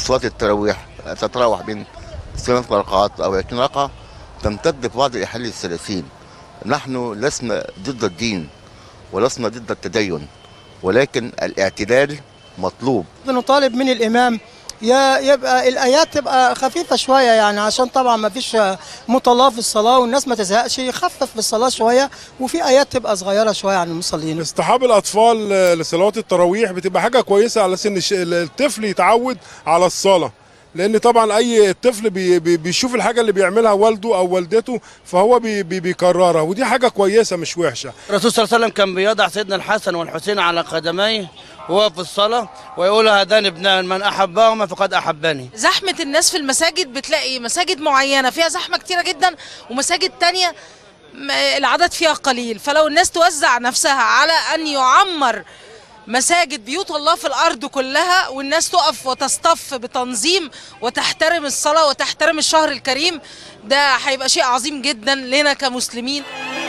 صلاة التراويح تتراوح بين ثلاث ركعات أو 20 ركعة تمتد في بعض الأحيان للثلاثين نحن لسنا ضد الدين ولسنا ضد التدين ولكن الاعتدال مطلوب بنطالب من الامام يا يبقى الايات تبقى خفيفه شويه يعني عشان طبعا ما فيش مطالاه في الصلاه والناس ما تزهقش يخفف في الصلاه شويه وفي ايات تبقى صغيره شويه عن المصلين اصطحاب الاطفال لصلوات التراويح بتبقى حاجه كويسه على سن الش- الطفل يتعود على الصلاه لان طبعا اي طفل بي بي بيشوف الحاجه اللي بيعملها والده او والدته فهو بي بي بيكررها ودي حاجه كويسه مش وحشه الرسول صلى الله عليه وسلم كان بيضع سيدنا الحسن والحسين على قدميه وهو في الصلاة ويقول هذان ابنان من أحبهما فقد أحبني زحمة الناس في المساجد بتلاقي مساجد معينة فيها زحمة كتيرة جدا ومساجد تانية م- العدد فيها قليل فلو الناس توزع نفسها على أن يعمر مساجد بيوت الله في الأرض كلها والناس تقف وتصطف بتنظيم وتحترم الصلاة وتحترم الشهر الكريم ده هيبقى شيء عظيم جدا لنا كمسلمين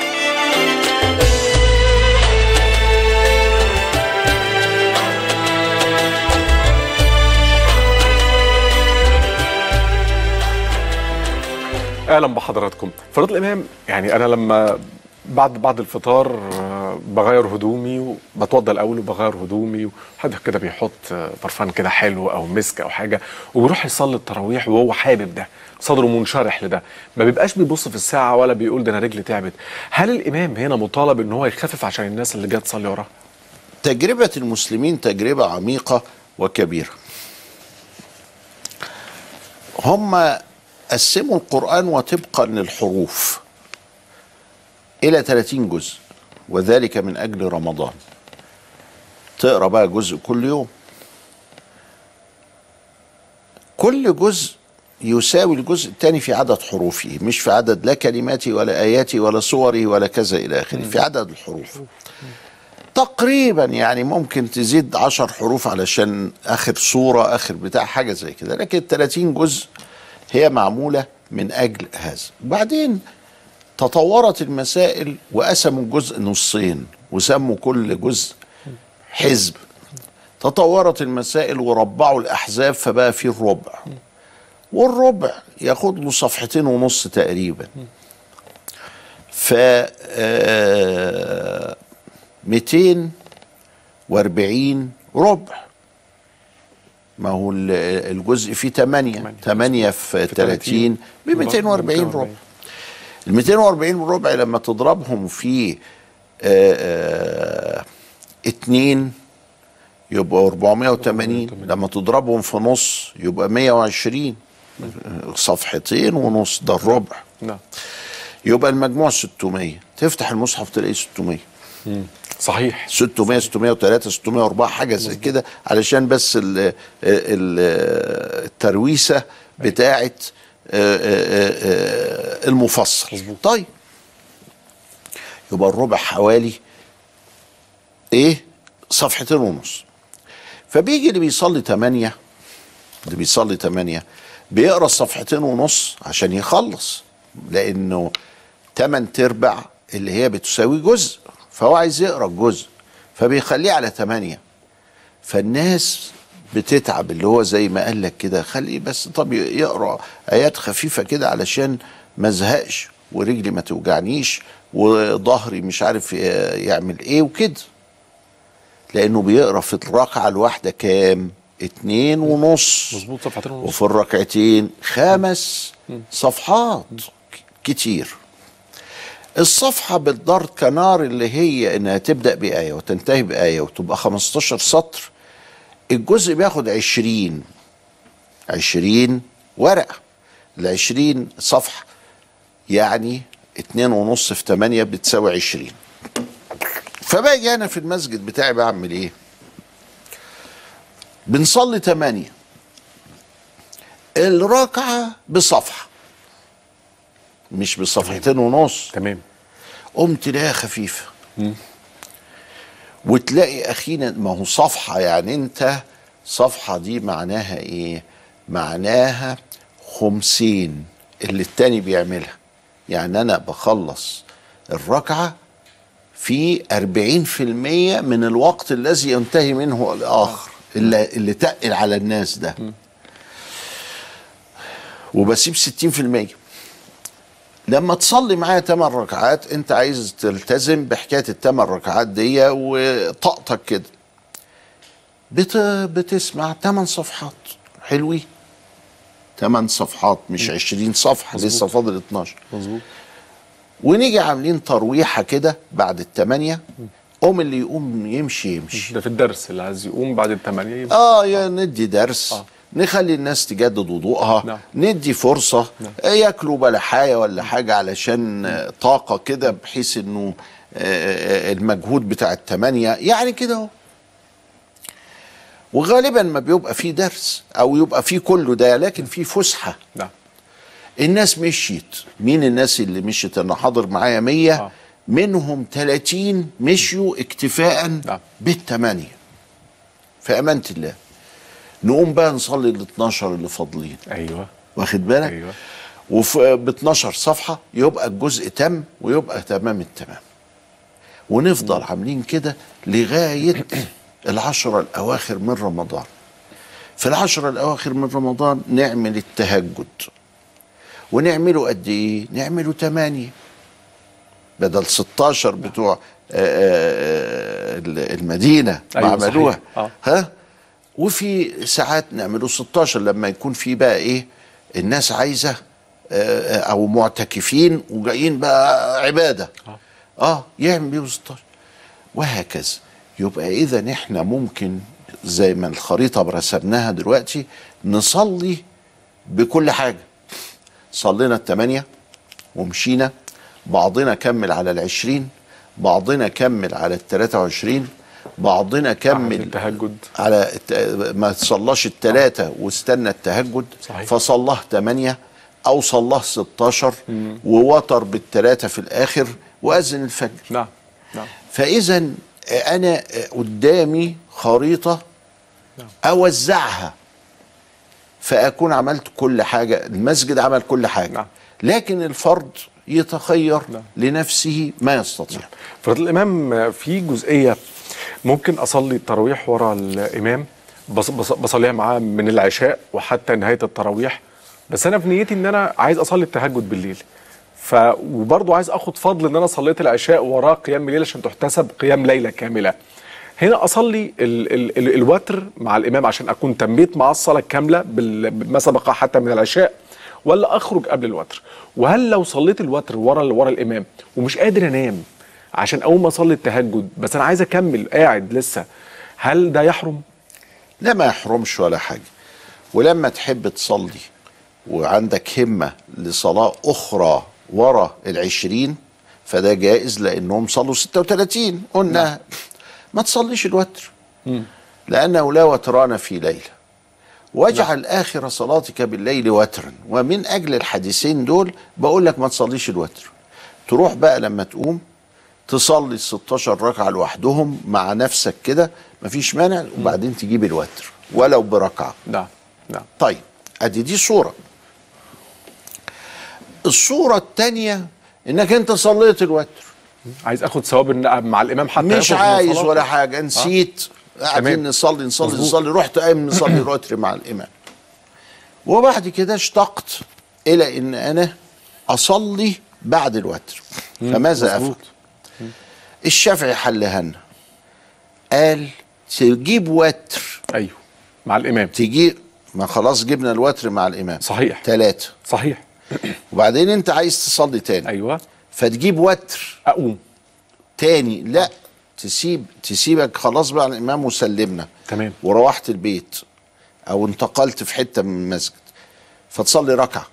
اهلا بحضراتكم فريضه الامام يعني انا لما بعد بعد الفطار آه، بغير هدومي وبتوضى الاول وبغير هدومي وحد كده بيحط آه، برفان كده حلو او مسك او حاجه وبيروح يصلي التراويح وهو حابب ده صدره منشرح لده ما بيبقاش بيبص في الساعه ولا بيقول ده انا رجلي تعبت هل الامام هنا مطالب ان هو يخفف عشان الناس اللي جايه تصلي وراه تجربة المسلمين تجربة عميقة وكبيرة هم قسموا القرآن وطبقا للحروف إلى 30 جزء وذلك من أجل رمضان تقرأ بقى جزء كل يوم كل جزء يساوي الجزء الثاني في عدد حروفه مش في عدد لا كلماته ولا آياته ولا صوره ولا كذا إلى آخره في عدد الحروف تقريبا يعني ممكن تزيد عشر حروف علشان اخر صورة اخر بتاع حاجة زي كده لكن 30 جزء هي معمولة من اجل هذا وبعدين تطورت المسائل وقسموا الجزء نصين وسموا كل جزء حزب تطورت المسائل وربعوا الاحزاب فبقى في الربع والربع ياخد له صفحتين ونص تقريبا ف آه، 240 ربع ما هو ال- الجزء فيه 8 8 في 30 ب 240 ربع ال 240 ربع لما تضربهم في 2 يبقى 480 لما تضربهم في نص يبقى 120 صفحتين ونص ده الربع نعم يبقى المجموع 600 تفتح المصحف تلاقيه 600 صحيح 600 603 604 حاجه زي كده علشان بس ال ال الترويسه بتاعه آه، آه، آه، المفصل طيب يبقى الربع حوالي ايه صفحتين ونص فبيجي اللي بيصلي 8 اللي بيصلي 8 بيقرا الصفحتين ونص عشان يخلص لانه 8 تربع اللي هي بتساوي جزء فهو عايز يقرا الجزء فبيخليه على 8 فالناس بتتعب اللي هو زي ما قال لك كده خليه بس طب يقرا ايات خفيفه كده علشان ما ازهقش ورجلي ما توجعنيش وظهري مش عارف يعمل ايه وكده لانه بيقرا في الركعه الواحده كام اتنين ونص مظبوط صفحتين ونص وفي الركعتين خمس صفحات كتير الصفحة بالضرب كنار اللي هي انها تبدأ بآية وتنتهي بآية وتبقى 15 سطر الجزء بياخد 20 20 ورقة ال 20 صفحة يعني اتنين ونص في 8 بتساوي 20 فباجي انا في المسجد بتاعي بعمل ايه؟ بنصلي 8 الركعة بصفحة مش بصفحتين ونص تمام قمت تلاقيها خفيفة وتلاقي أخينا ما هو صفحة يعني أنت صفحة دي معناها إيه؟ معناها خمسين اللي التاني بيعملها يعني أنا بخلص الركعة في أربعين في المية من الوقت الذي ينتهي منه الآخر اللي, اللي تقل على الناس ده وبسيب 60% لما تصلي معايا 8 ركعات انت عايز تلتزم بحكايه الثمان ركعات دي وطاقتك كده بت... بتسمع 8 صفحات حلوين 8 صفحات مش 20 صفحه لسه فاضل 12 مظبوط ونيجي عاملين ترويحه كده بعد الثمانيه قوم اللي يقوم يمشي يمشي ده في الدرس اللي عايز يقوم بعد الثمانية يبقى اه يا ندي درس آه. آه. نخلي الناس تجدد وضوءها نعم. ندي فرصة نعم. ياكلوا بلحاية ولا حاجة علشان آه، طاقة كده بحيث انه آه، آه، المجهود بتاع التمانية يعني كده اهو وغالبا ما بيبقى فيه درس او يبقى فيه كله ده لكن فيه فسحة نعم الناس مشيت مين الناس اللي مشيت انا حاضر معايا 100 آه. منهم 30 مشيوا اكتفاء نعم. بالثمانية في أمانة الله نقوم بقى نصلي ال 12 اللي فاضلين ايوه واخد بالك ايوه وفي ب 12 صفحة يبقى الجزء تم ويبقى تمام التمام ونفضل عاملين كده لغاية العشرة الأواخر من رمضان في العشرة الأواخر من رمضان نعمل التهجد ونعمله قد إيه؟ نعمله تمانية بدل 16 بتوع آه، آه، آه، المدينة ما أيوة، عملوها صحيح. آه. ها وفي ساعات نعمله 16 لما يكون في بقى ايه الناس عايزه آه، آه، او معتكفين وجايين بقى عباده اه يعمل بيه 16 وهكذا يبقى اذا احنا ممكن زي ما الخريطه رسمناها دلوقتي نصلي بكل حاجه صلينا الثمانيه ومشينا بعضنا كمل على العشرين بعضنا كمل على التلاتة وعشرين بعضنا كمل التهجد على الت- ما تصلاش التلاتة واستنى التهجد صحيح. فصلاه تمانية أو صلاه 16 ووتر بالتلاتة في الآخر وأذن الفجر نعم نعم فإذا أنا قدامي خريطة أوزعها فأكون عملت كل حاجة المسجد عمل كل حاجة نعم. لكن الفرد يتخير نعم. لنفسه ما يستطيع فرد الامام في جزئيه ممكن اصلي التراويح ورا الامام بص بص بصليها معاه من العشاء وحتى نهايه التراويح بس انا في نيتي ان انا عايز اصلي التهجد بالليل ف وبرضه عايز اخد فضل ان انا صليت العشاء وراه قيام الليل عشان تحتسب قيام ليله كامله هنا اصلي ال ال ال الوتر مع الامام عشان اكون تميت مع الصلاه الكامله بال- بما سبق حتى من العشاء ولا اخرج قبل الوتر وهل لو صليت الوتر ورا ورا الامام ومش قادر انام عشان اول ما اصلي التهجد بس انا عايز اكمل قاعد لسه هل ده يحرم لا ما يحرمش ولا حاجة ولما تحب تصلي وعندك همة لصلاة أخرى ورا العشرين فده جائز لأنهم صلوا 36 قلنا ما تصليش الوتر لأنه لا وتران في ليلة واجعل آخر صلاتك بالليل وترا ومن أجل الحديثين دول بقول لك ما تصليش الوتر تروح بقى لما تقوم تصلي ال 16 ركعة لوحدهم مع نفسك كده مفيش مانع وبعدين تجيب الوتر ولو بركعة نعم نعم طيب ادي دي صورة الصورة التانية انك انت صليت الوتر عايز اخد ثواب إن- مع الامام حتى مش ياخد من عايز صلاته. ولا حاجة نسيت قاعدين تمام. نصلي نصلي مظبوط. نصلي رحت قايم نصلي الوتر مع الامام وبعد كده اشتقت الى ان انا اصلي بعد الوتر فماذا افعل مظبوط. الشافعي حلها لنا قال تجيب وتر ايوه مع الامام تجيب ما خلاص جبنا الوتر مع الامام صحيح. ثلاثة صحيح وبعدين انت عايز تصلي تاني ايوه فتجيب وتر اقوم تاني لا تسيب تسيبك خلاص بقى الامام وسلمنا تمام. وروحت البيت او انتقلت في حته من المسجد فتصلي ركعه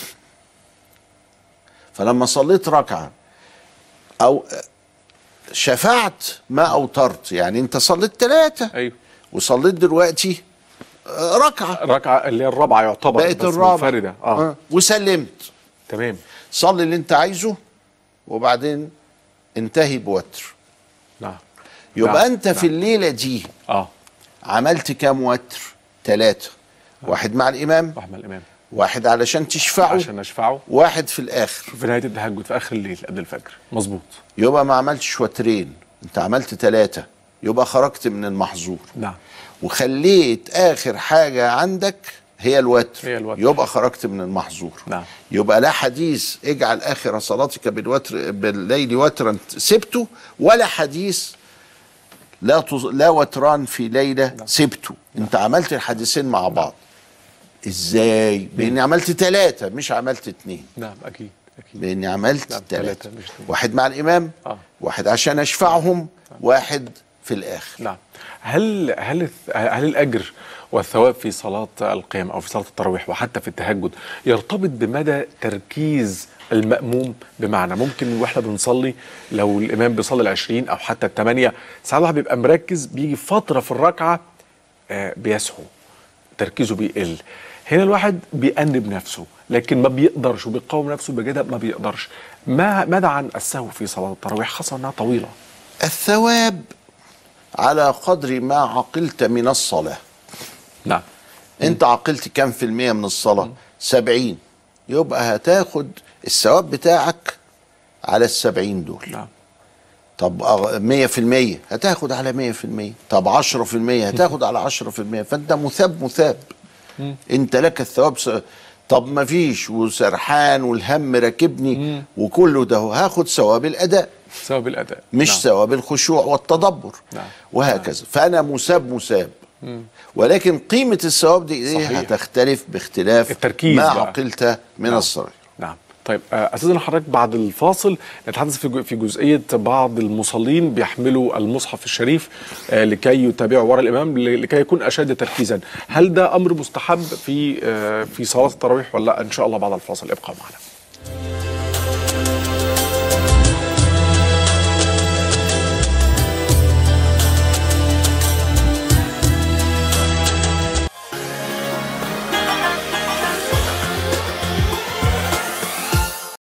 فلما صليت ركعه او شفعت ما اوترت يعني انت صليت ثلاثه ايوه وصليت دلوقتي آه، ركعه الركعه اللي هي الرابعه يعتبر بقت بس الرابعه منفرده اه, آه. وسلمت تمام صلي اللي انت عايزه وبعدين انتهي بوتر نعم يبقى نعم. انت في الليله دي اه عملت كام وتر ثلاثة واحد مع الإمام واحد مع الامام واحد علشان تشفعه عشان اشفعه واحد في الآخر في نهايه التهجد في اخر الليل قبل الفجر مظبوط يبقى ما عملتش وترين انت عملت ثلاثة يبقى خرجت من المحظور نعم وخليت آخر حاجة عندك هي الوتر هي الوتر. يبقى خرجت من المحظور نعم. يبقى لا حديث اجعل اخر صلاتك بالوتر بالليل وترا سبته ولا حديث لا تز... لا وتران في ليله سبته انت عملت الحديثين مع بعض ازاي باني عملت ثلاثه مش عملت اثنين نعم اكيد اكيد باني عملت نعم، ثلاثه ثلاثة مش اثنين. واحد مع الامام آه. واحد عشان اشفعهم واحد في الاخر نعم هل هل هل الاجر والثواب في صلاه القيام او في صلاه التراويح وحتى في التهجد يرتبط بمدى تركيز المأموم بمعنى ممكن واحنا بنصلي لو الامام بيصلي العشرين او حتى الثمانية ساعات الواحد بيبقى مركز بيجي فتره في الركعه آه، بيسهو تركيزه بيقل هنا الواحد بيأنب نفسه لكن ما بيقدرش وبيقاوم نفسه بجد ما بيقدرش ما ماذا عن السهو في صلاه التراويح خاصه انها طويله الثواب على قدر ما عقلت من الصلاه نعم انت عقلت كام في المية من الصلاة سبعين يبقى هتاخد الثواب بتاعك على السبعين دول نعم طب أغ- مية في المية هتاخد على مية في المية طب عشرة في المية هتاخد على عشرة في المية فانت مثاب مثاب انت لك الثواب س... طب ما فيش وسرحان والهم راكبني وكله ده هاخد ثواب الاداء ثواب الاداء مش نعم. ثواب الخشوع والتدبر نعم. وهكذا فانا مساب مساب ولكن قيمة الثواب دي ايه صحيح. هتختلف باختلاف التركيز ما بقى. عقلت من نعم. الصلاة نعم طيب آه، استاذنا حضرتك بعد الفاصل نتحدث في جو- في جزئيه بعض المصلين بيحملوا المصحف الشريف آه، لكي يتابعوا وراء الامام ل- لكي يكون اشد تركيزا هل ده امر مستحب في آه، في صلاه التراويح ولا لا ان شاء الله بعد الفاصل ابقى معنا